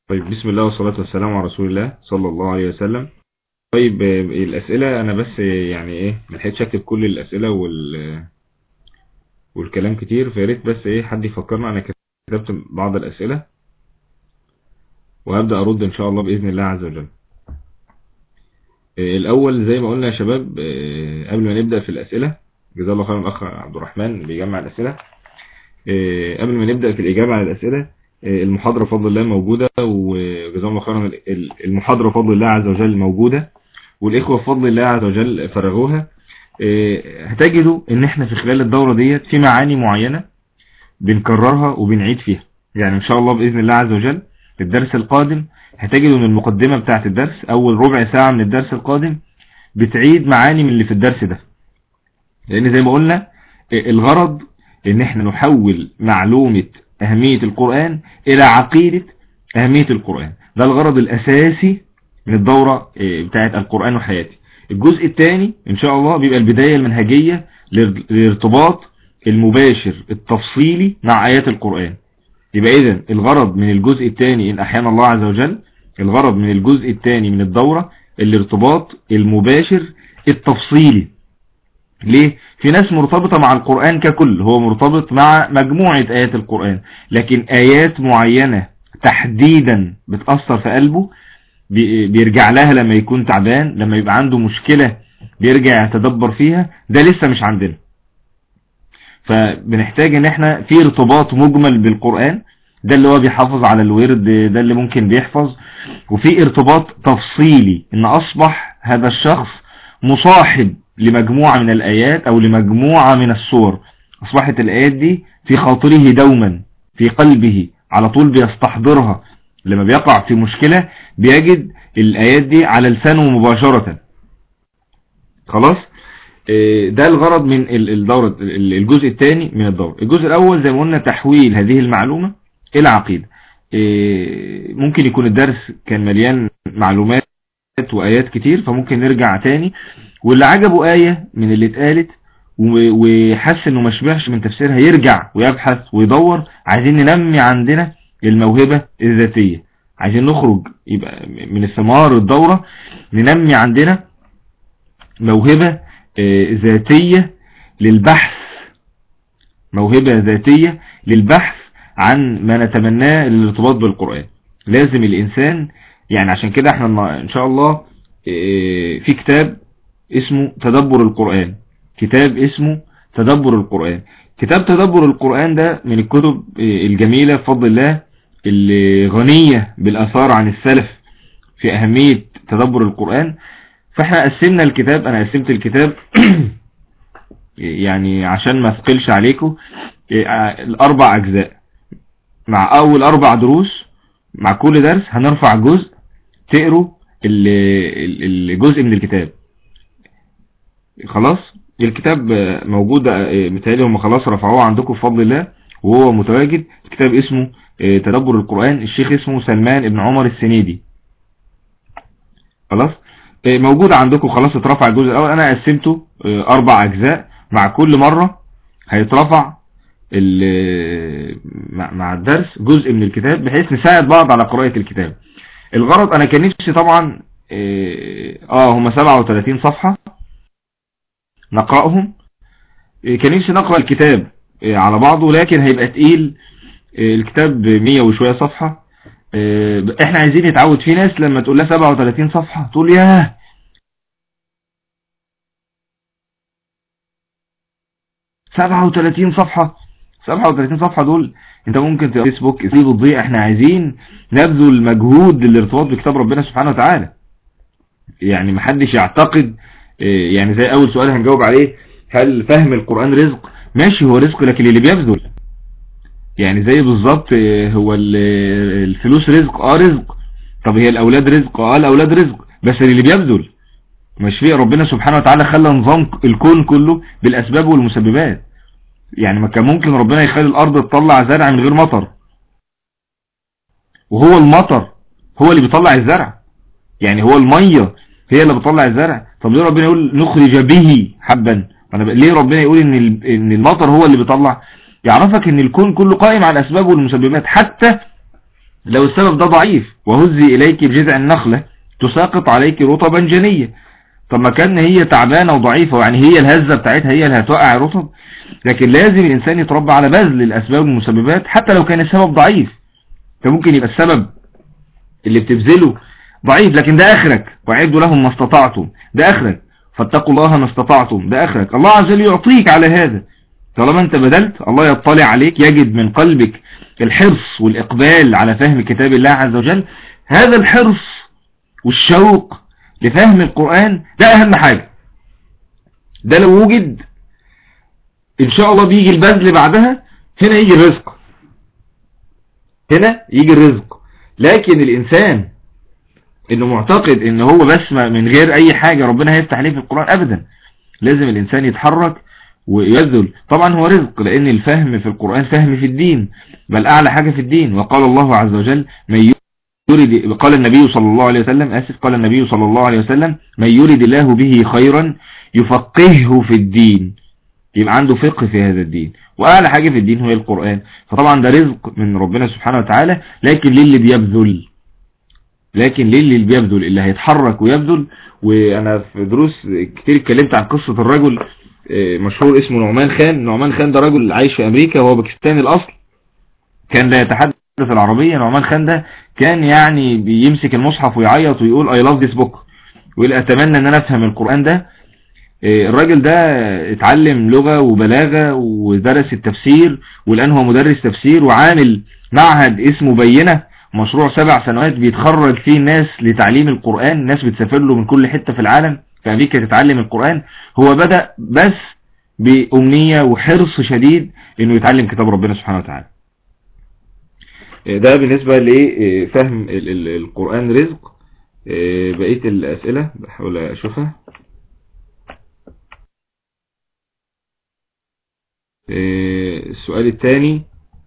طيب بسم الله والصلاة والسلام على رسول الله صلى الله عليه وسلم طيب آه، الأسئلة أنا بس آه، يعني إيه ملحقتش أكتب كل الأسئلة وال والكلام كتير فياريت بس إيه حد يفكرنا أنا كتبت بعض الأسئلة وهبدأ أرد إن شاء الله بإذن الله عز وجل آه، الأول زي ما قلنا يا شباب آه، قبل ما نبدأ في الأسئلة جزاه الله خيرا الأخ عبد الرحمن بيجمع الأسئلة آه، قبل ما نبدأ في الإجابة على الأسئلة آه، المحاضرة بفضل الله موجودة وجزاهم الله خيرا ال- المحاضرة بفضل الله عز وجل موجودة والإخوة بفضل الله عز وجل فرغوها آه، هتجدوا ان احنا في خلال الدورة ديت في معاني معينة بنكررها وبنعيد فيها يعني ان شاء الله بإذن الله عز وجل في الدرس القادم هتجدوا ان المقدمة بتاعت الدرس اول ربع ساعة من الدرس القادم بتعيد معاني من اللي في الدرس ده لان زي ما قلنا آه، الغرض ان احنا نحول معلومة اهمية القرآن الى عقيدة اهمية القرآن ده الغرض الاساسي من الدورة آه، بتاعت القرآن وحياتي الجزء الثاني ان شاء الله بيبقى البداية المنهجية لل- للارتباط المباشر التفصيلي مع ايات القرآن يبقى اذا الغرض من الجزء الثاني ان احيانا الله عز وجل الغرض من الجزء الثاني من الدورة الارتباط المباشر التفصيلي ليه؟ في ناس مرتبطة مع القرآن ككل هو مرتبط مع مجموعة آيات القرآن لكن آيات معينة تحديدا بتأثر في قلبه بي- بيرجع لها لما يكون تعبان لما يبقى عنده مشكلة بيرجع يتدبر فيها ده لسه مش عندنا فبنحتاج ان احنا في ارتباط مجمل بالقرآن ده اللي هو بيحافظ على الورد ده اللي ممكن بيحفظ وفي ارتباط تفصيلي ان اصبح هذا الشخص مصاحب لمجموعة من الآيات أو لمجموعة من السور أصبحت الآيات دي في خاطره دوما في قلبه على طول بيستحضرها لما بيقع في مشكلة بيجد الآيات دي على لسانه مباشرة خلاص آه، ده الغرض من ال- الدورة ال- الجزء الثاني من الدورة الجزء الأول زي ما قلنا تحويل هذه المعلومة إلى عقيدة آه، ممكن يكون الدرس كان مليان معلومات وآيات كتير فممكن نرجع تاني واللي عجبه آية من اللي اتقالت و- وحس انه ما شبعش من تفسيرها يرجع ويبحث ويدور عايزين ننمي عندنا الموهبة الذاتية عايزين نخرج يبقى من الثمار الدورة ننمي عندنا موهبة آه، ذاتية للبحث موهبة ذاتية للبحث عن ما نتمناه للارتباط بالقرآن لازم الإنسان يعني عشان كده احنا النا- ان شاء الله آه، في كتاب اسمه تدبر القرآن كتاب اسمه تدبر القرآن كتاب تدبر القرآن ده من الكتب آه، الجميلة بفضل الله اللي غنية بالأثار عن السلف في أهمية تدبر القرآن فاحنا قسمنا الكتاب انا قسمت الكتاب يعني عشان ما اثقلش عليكم آه، الاربع اجزاء مع اول اربع دروس مع كل درس هنرفع جزء تقروا ال- ال- الجزء من الكتاب خلاص الكتاب آه، موجود آه، متهيألي هم خلاص رفعوه عندكم بفضل الله وهو متواجد الكتاب اسمه آه، تدبر القرآن الشيخ اسمه سلمان ابن عمر السنيدي خلاص آه، موجود عندكم خلاص اترفع الجزء الاول انا قسمته آه، اربع اجزاء مع كل مرة هيترفع ال- مع مع الدرس جزء من الكتاب بحيث نساعد بعض على قراءة الكتاب الغرض انا كان نفسي طبعا اه آه، هم 37 صفحة نقرأهم آه، كان نفسي نقرأ الكتاب آه، على بعضه لكن هيبقى تقيل آه، الكتاب 100 وشوية صفحة آه، احنا عايزين نتعود في ناس لما تقول لها 37 صفحة تقول ياه 37 صفحة 37 صفحة دول انت ممكن تقرا فيسبوك دي بتضيع احنا عايزين نبذل مجهود للارتباط بكتاب ربنا سبحانه وتعالى يعني محدش يعتقد اه، يعني زي اول سؤال هنجاوب عليه هل فهم القرآن رزق ماشي هو رزق لكن اللي بيبذل يعني زي بالظبط اه، هو ال- الفلوس رزق اه رزق طب هي الاولاد رزق اه الاولاد رزق بس اللي بيبذل مش في ربنا سبحانه وتعالى خلى نظام الكون كله بالاسباب والمسببات يعني ما كان ممكن ربنا يخلي الارض تطلع زرع من غير مطر وهو المطر هو اللي بيطلع الزرع يعني هو المية هي اللي بتطلع الزرع طب ليه ربنا يقول نخرج به حبا انا ب... ليه ربنا يقول ان ال... ان المطر هو اللي بيطلع يعرفك ان الكون كله قائم على الاسباب والمسببات حتى لو السبب ده ضعيف وهزي إليك بجذع النخلة تساقط عليك رطبا جنية طب ما كان هي تعبانة وضعيفة يعني هي الهزة بتاعتها هي اللي هتوقع الرطب لكن لازم الإنسان يتربى على بذل الأسباب والمسببات حتى لو كان السبب ضعيف فممكن يبقى السبب اللي بتبذله ضعيف لكن ده اخرك وعدوا لهم ما استطعتم ده اخرك فاتقوا الله ما استطعتم ده اخرك الله عز وجل يعطيك على هذا طالما انت بدلت الله يطلع عليك يجد من قلبك الحرص والإقبال على فهم كتاب الله عز وجل هذا الحرص والشوق لفهم القرآن ده أهم حاجة ده لو وجد إن شاء الله بيجي البذل بعدها هنا يجي الرزق هنا يجي الرزق لكن الإنسان انه معتقد ان هو بس من غير اي حاجة ربنا هيفتح عليه في القرآن ابدا لازم الانسان يتحرك ويذل طبعا هو رزق لان الفهم في القرآن فهم في الدين بل اعلى حاجة في الدين وقال الله عز وجل من يريد قال النبي صلى الله عليه وسلم اسف قال النبي صلى الله عليه وسلم من يريد الله به خيرا يفقهه في الدين يبقى عنده فقه في هذا الدين واعلى حاجة في الدين هو القرآن فطبعا ده رزق من ربنا سبحانه وتعالى لكن للي بيبذل لكن للي بيبذل اللي هيتحرك ويبذل وانا في دروس كتير اتكلمت عن قصة الرجل آه، مشهور اسمه نعمان خان نعمان خان ده رجل عايش في امريكا وهو باكستاني الاصل كان لا يتحدث العربية نعمان خان ده كان يعني بيمسك المصحف ويعيط ويقول I love this book ويقول اتمنى ان انا افهم القرآن ده آه، الراجل ده اتعلم لغة وبلاغة ودرس التفسير والان هو مدرس تفسير وعامل معهد اسمه بينة مشروع سبع سنوات بيتخرج فيه ناس لتعليم القرآن ناس بتسافر له من كل حتة في العالم في أمريكا تتعلم القرآن هو بدأ بس بأمنية وحرص شديد انه يتعلم كتاب ربنا سبحانه وتعالى ده بالنسبة لفهم القرآن رزق بقية الأسئلة بحاول أشوفها السؤال الثاني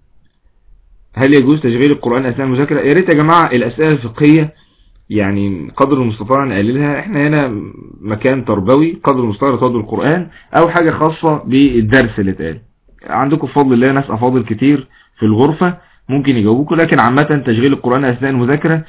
هل يجوز تشغيل القرآن أثناء المذاكرة يا ريت يا جماعة الأسئلة الفقهية يعني قدر المستطاع نقللها احنا هنا مكان تربوي قدر المستطاع لتوضع القرآن او حاجة خاصة بالدرس اللي اتقال عندكم بفضل الله ناس افاضل كتير في الغرفة ممكن يجاوبوكم لكن عامة تشغيل القرآن اثناء المذاكرة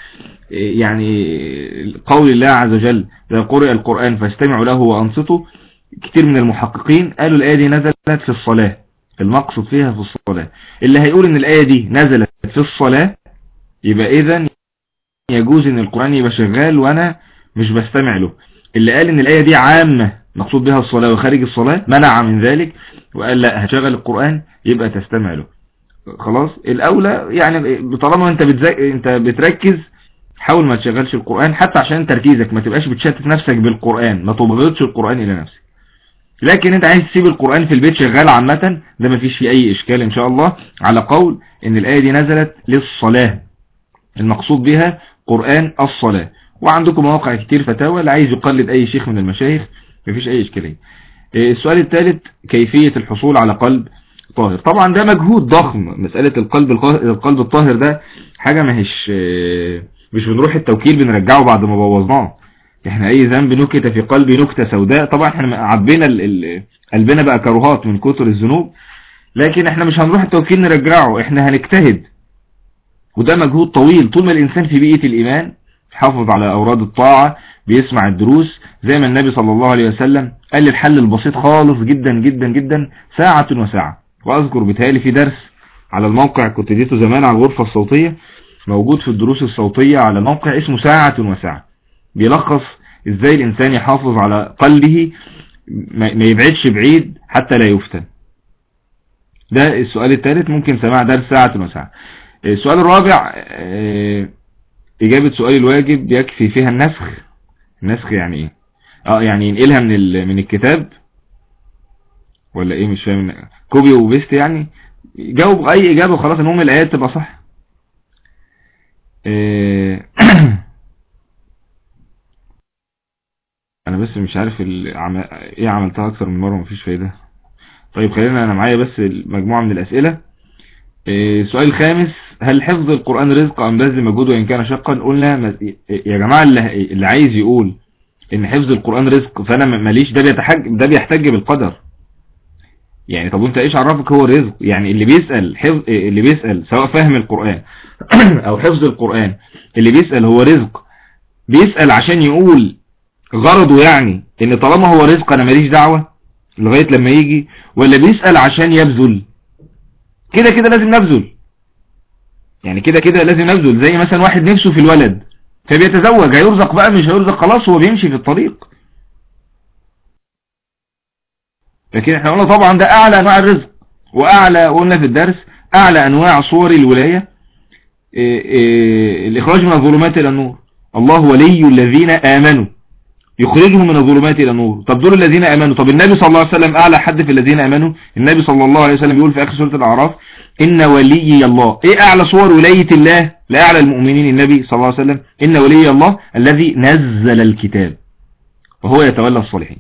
يعني قول الله عز وجل إذا قرئ القرآن فاستمعوا له وانصتوا كتير من المحققين قالوا الآية دي نزلت في الصلاة المقصد فيها في الصلاة اللي هيقول ان الآية دي نزلت في الصلاة يبقى اذا يجوز ان القرآن يبقى شغال وانا مش بستمع له اللي قال ان الآية دي عامة مقصود بها الصلاة وخارج الصلاة منع من ذلك وقال لا هشغل القرآن يبقى تستمع له خلاص الاولى يعني طالما انت بتزك... انت بتركز حاول ما تشغلش القرآن حتى عشان تركيزك ما تبقاش بتشتت نفسك بالقرآن ما تبغضش القرآن الى نفسك لكن انت عايز تسيب القرآن في البيت شغال عامة ده ما فيش فيه اي اشكال ان شاء الله على قول ان الاية دي نزلت للصلاة المقصود بها قرآن الصلاة وعندكم مواقع كتير فتاوى اللي عايز يقلد اي شيخ من المشايخ ما فيش اي اشكالية إيه، السؤال الثالث كيفية الحصول على قلب طاهر طبعا ده مجهود ضخم مسألة القلب القلب الطاهر ده حاجة ما هيش إيه، مش بنروح التوكيل بنرجعه بعد ما بوظناه احنا اي ذنب نكت في قلبي نكتة سوداء طبعا احنا عبينا قلبنا بقى كروهات من كتر الذنوب لكن احنا مش هنروح التوكيل نرجعه احنا هنجتهد وده مجهود طويل طول ما الانسان في بيئة الايمان حافظ على اوراد الطاعة بيسمع الدروس زي ما النبي صلى الله عليه وسلم قال الحل البسيط خالص جدا جدا جدا ساعة وساعة واذكر بتالي في درس على الموقع كنت ديته زمان على الغرفة الصوتية موجود في الدروس الصوتية على موقع اسمه ساعة وساعة بيلخص ازاي الانسان يحافظ على قلبه ما يبعدش بعيد حتى لا يفتن ده السؤال الثالث ممكن سماع درس ساعة وساعة السؤال الرابع آه، اجابة سؤال الواجب يكفي فيها النسخ النسخ يعني ايه اه يعني ينقلها من من الكتاب ولا ايه مش فاهم كوبي وبيست يعني جاوب اي اجابة وخلاص المهم الايات تبقى صح آه، انا بس مش عارف ايه عملتها اكتر من مرة مفيش فايدة طيب خلينا انا معايا بس مجموعة من الاسئلة آه، السؤال الخامس هل حفظ القرآن رزق ام بذل مجهود وان كان شقا قلنا يا جماعة اللي عايز يقول ان حفظ القرآن رزق فانا ماليش ده بيتحج ده بيحتج بالقدر يعني طب وانت ايش عرفك هو الرزق يعني اللي بيسأل حفظ اللي بيسأل سواء فهم القرآن او حفظ القرآن اللي بيسأل هو رزق بيسأل عشان يقول غرضه يعني ان طالما هو رزق انا ماليش دعوة لغاية لما يجي ولا بيسأل عشان يبذل كده كده لازم نبذل يعني كده كده لازم نبذل زي مثلا واحد نفسه في الولد فبيتزوج هيرزق بقى مش هيرزق خلاص هو بيمشي في الطريق لكن احنا قلنا طبعا ده اعلى انواع الرزق واعلى قلنا في الدرس اعلى انواع صور الولاية إيه إيه الاخراج من الظلمات الى النور الله ولي الذين امنوا يخرجهم من الظلمات الى النور طب دول الذين امنوا طب النبي صلى الله عليه وسلم اعلى حد في الذين امنوا النبي صلى الله عليه وسلم بيقول في اخر سورة الاعراف ان ولي الله ايه اعلى صور ولاية الله لاعلى المؤمنين النبي صلى الله عليه وسلم ان ولي الله الذي نزل الكتاب وهو يتولى الصالحين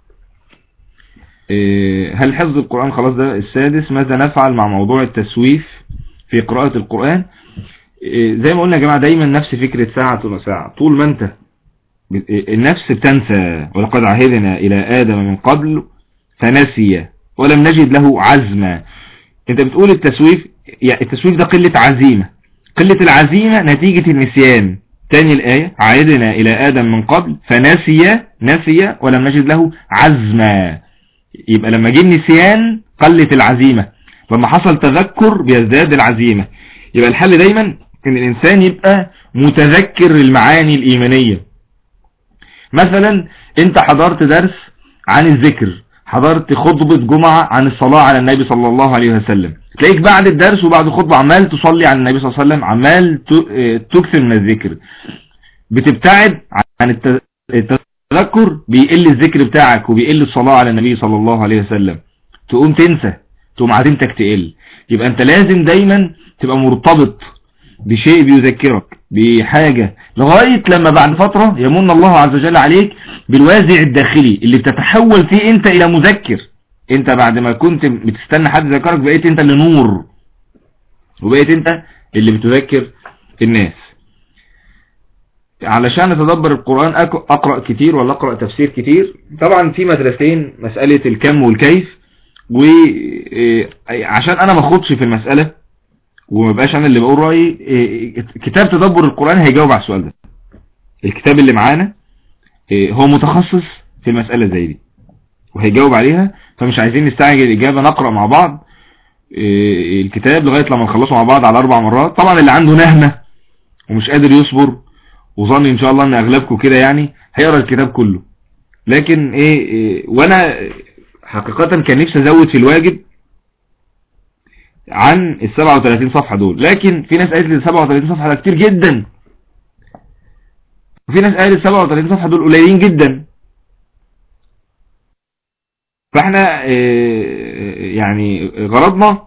إيه هل حفظ القرآن خلاص ده السادس ماذا نفعل مع موضوع التسويف في قراءة القرآن إيه زي ما قلنا يا جماعة دايما نفس فكرة ساعة وساعة طول ما انت النفس بتنسى ولقد عهدنا إلى آدم من قبل فنسي ولم نجد له عزما انت بتقول التسويف يعني التسويف ده قلة عزيمة قلة العزيمة نتيجة النسيان تاني الآية عهدنا إلى آدم من قبل فنسي نسي ولم نجد له عزما يبقى لما جه النسيان قلت العزيمة لما حصل تذكر بيزداد العزيمة يبقى الحل دايما ان الانسان يبقى متذكر المعاني الايمانية مثلا انت حضرت درس عن الذكر حضرت خطبة جمعة عن الصلاة على النبي صلى الله عليه وسلم تلاقيك بعد الدرس وبعد الخطبة عمال تصلي على النبي صلى الله عليه وسلم عمال تكثر من الذكر بتبتعد عن التذكر بيقل الذكر بتاعك وبيقل الصلاة على النبي صلى الله عليه وسلم تقوم تنسى تقوم عزيمتك تقل يبقى انت لازم دايما تبقى مرتبط بشيء بيذكرك بحاجة لغاية لما بعد فترة يمن الله عز وجل عليك بالوازع الداخلي اللي بتتحول فيه انت الى مذكر انت بعد ما كنت بتستنى حد يذكرك بقيت انت اللي نور وبقيت انت اللي بتذكر الناس علشان اتدبر القرآن اقرأ كتير ولا اقرأ تفسير كتير طبعا في مدرستين مسألة الكم والكيف وعشان انا ما اخدش في المسألة وما بقاش انا اللي بقول رأيي كتاب تدبر القرآن هيجاوب على السؤال ده الكتاب اللي معانا هو متخصص في المسألة زي دي وهيجاوب عليها فمش عايزين نستعجل الإجابة نقرأ مع بعض الكتاب لغاية لما نخلصه مع بعض على أربع مرات طبعا اللي عنده نهمة ومش قادر يصبر وظني إن شاء الله أن أغلبكم كده يعني هيقرأ الكتاب كله لكن إيه, إيه وأنا حقيقة كان نفسي أزود في الواجب عن ال 37 صفحة دول لكن في ناس قالت لي 37 صفحة ده كتير جدا وفي ناس قالت 37 صفحة دول قليلين جدا فاحنا يعني غرضنا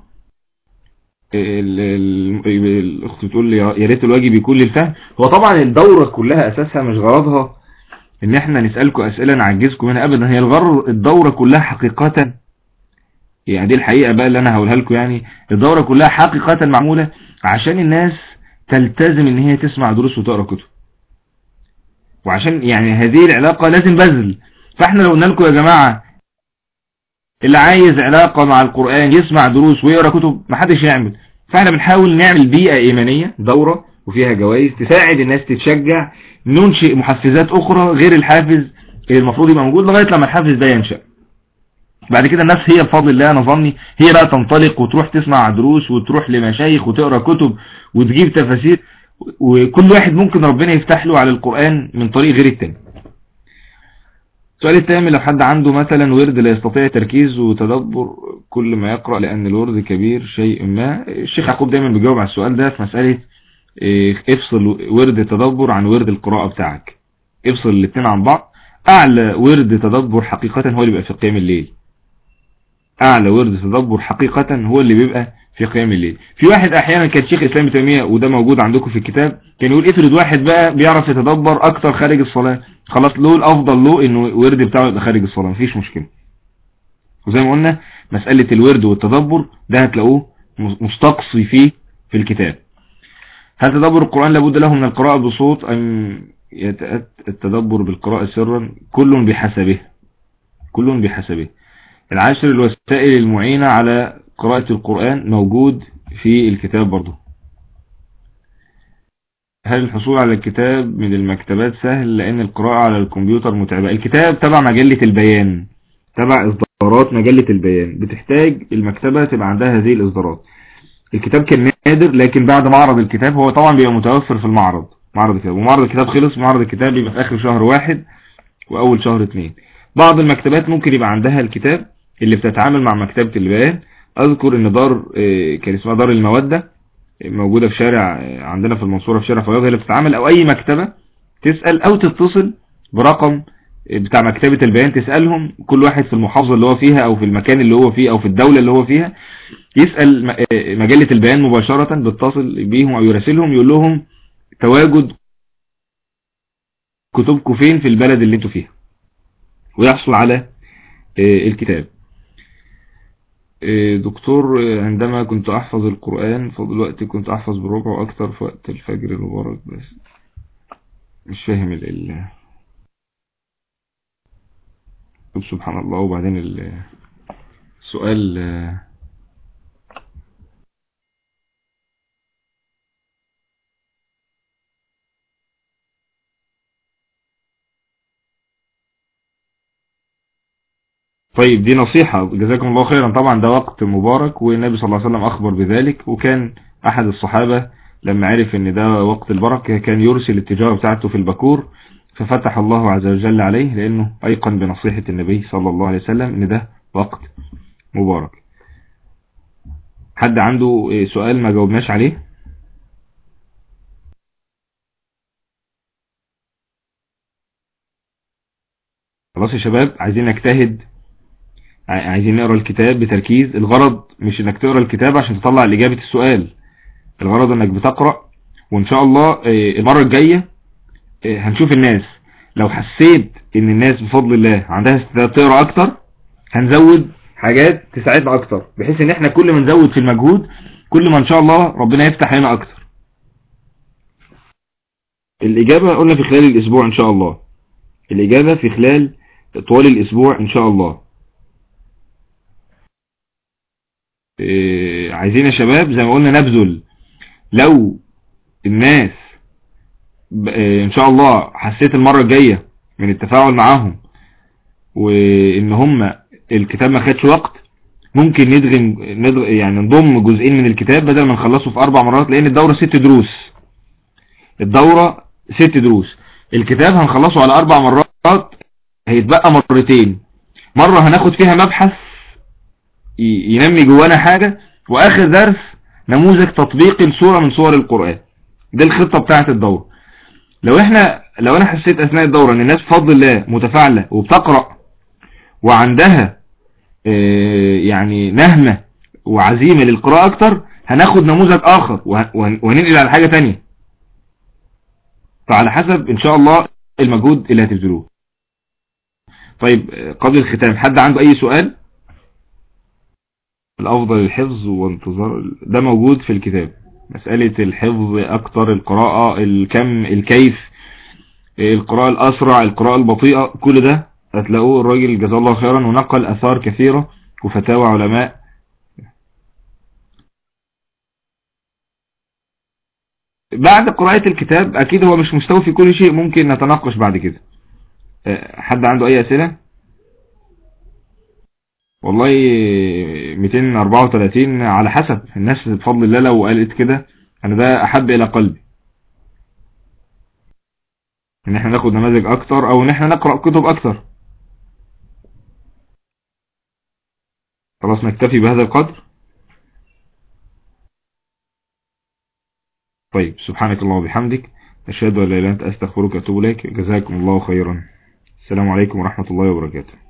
الاخت بتقول لي يا ريت الواجب يكون للفهم هو طبعا الدورة كلها اساسها مش غرضها ان احنا نسألكم اسئلة نعجزكم منها ابدا هي الغرض الدورة كلها حقيقة يعني دي الحقيقة بقى اللي انا هقولها لكم يعني الدورة كلها حقيقة معمولة عشان الناس تلتزم ان هي تسمع دروس وتقرأ كتب وعشان يعني هذه العلاقة لازم بذل فاحنا لو قلنا لكم يا جماعة اللي عايز علاقة مع القرآن يسمع دروس ويقرأ كتب محدش يعمل فاحنا بنحاول نعمل بيئة ايمانية دورة وفيها جوائز تساعد الناس تتشجع ننشئ محفزات اخرى غير الحافز اللي المفروض يبقى موجود لغاية لما الحافز ده ينشأ بعد كده الناس هي بفضل الله انا ظني هي بقى تنطلق وتروح تسمع دروس وتروح لمشايخ وتقرا كتب وتجيب تفاسير وكل واحد ممكن ربنا يفتح له على القرآن من طريق غير التاني السؤال الثامن لو حد عنده مثلا ورد لا يستطيع تركيز وتدبر كل ما يقرأ لأن الورد كبير شيء ما الشيخ يعقوب دايما بيجاوب على السؤال ده في مسألة افصل ورد التدبر عن ورد القراءة بتاعك افصل الاثنين عن بعض اعلى ورد تدبر حقيقة هو اللي بيبقى في قيام الليل اعلى ورد تدبر حقيقة هو اللي بيبقى في قيام الليل في واحد احيانا كان شيخ الاسلام تيمية وده موجود عندكم في الكتاب كان يقول افرض واحد بقى بيعرف يتدبر اكتر خارج الصلاة خلاص له الافضل له انه ورد بتاعه يبقى خارج الصلاة مفيش مشكلة وزي ما قلنا مسألة الورد والتدبر ده هتلاقوه مستقصي فيه في الكتاب هل تدبر القرآن لابد له من القراءة بصوت ام يتأتى التدبر بالقراءة سرا كل بحسبه كل بحسبه العاشر الوسائل المعينة على قراءة القرآن موجود في الكتاب برضو هل الحصول على الكتاب من المكتبات سهل لأن القراءة على الكمبيوتر متعبة الكتاب تبع مجلة البيان تبع إصدارات مجلة البيان بتحتاج المكتبة تبقى عندها هذه الإصدارات الكتاب كان نادر لكن بعد معرض الكتاب هو طبعا بيبقى متوفر في المعرض معرض الكتاب ومعرض الكتاب خلص معرض الكتاب بيبقى في آخر شهر واحد وأول شهر اثنين بعض المكتبات ممكن يبقى عندها الكتاب اللي بتتعامل مع مكتبة البيان أذكر إن دار آه، كان اسمها دار المودة موجودة في شارع آه، عندنا في المنصورة في شارع فياض اللي بتتعامل أو أي مكتبة تسأل أو تتصل برقم بتاع مكتبة البيان تسألهم كل واحد في المحافظة اللي هو فيها او في المكان اللي هو فيه او في الدولة اللي هو فيها يسأل آه، مجلة البيان مباشرة بيتصل بيهم او يراسلهم يقول لهم تواجد كتبكم فين في البلد اللي انتوا فيها ويحصل على آه، الكتاب آه، دكتور عندما كنت احفظ القرآن فدلوقتي كنت احفظ بالربع اكتر في وقت الفجر المبارك بس مش فاهم ال سبحان الله وبعدين السؤال طيب دي نصيحة جزاكم الله خيرا طبعا ده وقت مبارك والنبي صلى الله عليه وسلم أخبر بذلك وكان أحد الصحابة لما عرف ان ده وقت البركة كان يرسل التجارة بتاعته في البكور ففتح الله عز وجل عليه لأنه أيقن بنصيحة النبي صلى الله عليه وسلم ان ده وقت مبارك حد عنده سؤال ما جاوبناش عليه خلاص يا شباب عايزين نجتهد عايزين نقرأ الكتاب بتركيز الغرض مش انك تقرأ الكتاب عشان تطلع لإجابة السؤال الغرض انك بتقرأ وان شاء الله آه، المرة الجاية آه، هنشوف الناس لو حسيت ان الناس بفضل الله عندها استعداد تقرا اكتر هنزود حاجات تساعدنا اكتر بحيث ان احنا كل ما نزود في المجهود كل ما ان شاء الله ربنا يفتح لنا اكتر الاجابة قلنا في خلال الاسبوع ان شاء الله الاجابة في خلال طوال الاسبوع ان شاء الله إيه عايزين يا شباب زي ما قلنا نبذل لو الناس آه، ان شاء الله حسيت المرة الجاية من التفاعل معاهم وان هم الكتاب ما خدش وقت ممكن ندغم يعني نضم جزئين من الكتاب بدل ما نخلصه في اربع مرات لان الدورة ست دروس الدورة ست دروس الكتاب هنخلصه على اربع مرات هيتبقى مرتين مرة هناخد فيها مبحث ينمي جوانا حاجة واخر درس نموذج تطبيقي لصورة من صور القرآن دي الخطة بتاعت الدورة لو احنا لو انا حسيت اثناء الدورة ان الناس بفضل الله متفاعلة وبتقرأ وعندها اه يعني نهمة وعزيمة للقراءة اكتر هناخد نموذج اخر وهننقل على حاجة تانية فعلى حسب ان شاء الله المجهود اللي هتبذلوه طيب قبل الختام حد عنده اي سؤال الافضل الحفظ وانتظار ده موجود في الكتاب مسألة الحفظ اكتر القراءة الكم الكيف القراءة الاسرع القراءة البطيئة كل ده هتلاقوه الراجل جزاه الله خيرا ونقل اثار كثيرة وفتاوى علماء بعد قراءة الكتاب اكيد هو مش مستوى في كل شيء ممكن نتناقش بعد كده حد عنده اي اسئلة والله 234 على حسب الناس بفضل الله لو قالت كده انا ده احب الى قلبي ان احنا ناخد نماذج اكتر او ان احنا نقرأ كتب اكتر خلاص نكتفي بهذا القدر طيب سبحانك الله وبحمدك أشهد أن لا إله إلا أنت أستغفرك وأتوب إليك جزاكم الله خيرا السلام عليكم ورحمة الله وبركاته